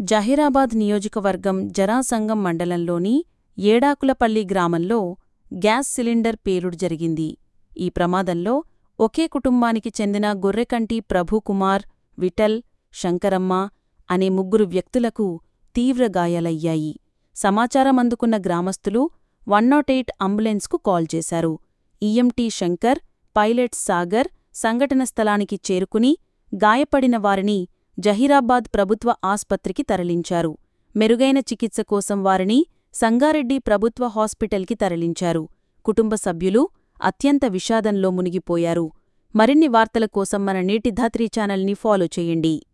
జహీరాబాద్ నియోజకవర్గం జరాసంగం మండలంలోని ఏడాకులపల్లి గ్రామంలో గ్యాస్ సిలిండర్ పేలుడు జరిగింది ఈ ప్రమాదంలో ఒకే కుటుంబానికి చెందిన గొర్రెకంటి ప్రభుకుమార్ విఠల్ శంకరమ్మ అనే ముగ్గురు వ్యక్తులకు తీవ్ర గాయాలయ్యాయి సమాచారం అందుకున్న గ్రామస్తులు వన్ నాట్ ఎయిట్ అంబులెన్స్కు కాల్ చేశారు ఈఎంటీ శంకర్ పైలట్ సాగర్ సంఘటన స్థలానికి చేరుకుని గాయపడిన వారిని జహీరాబాద్ ప్రభుత్వ ఆస్పత్రికి తరలించారు మెరుగైన చికిత్స కోసం వారిని సంగారెడ్డి ప్రభుత్వ హాస్పిటల్కి తరలించారు కుటుంబ సభ్యులు అత్యంత విషాదంలో మునిగిపోయారు మరిన్ని వార్తల కోసం మన నేటి ధాత్రి ఛానల్ని ఫాలో చేయండి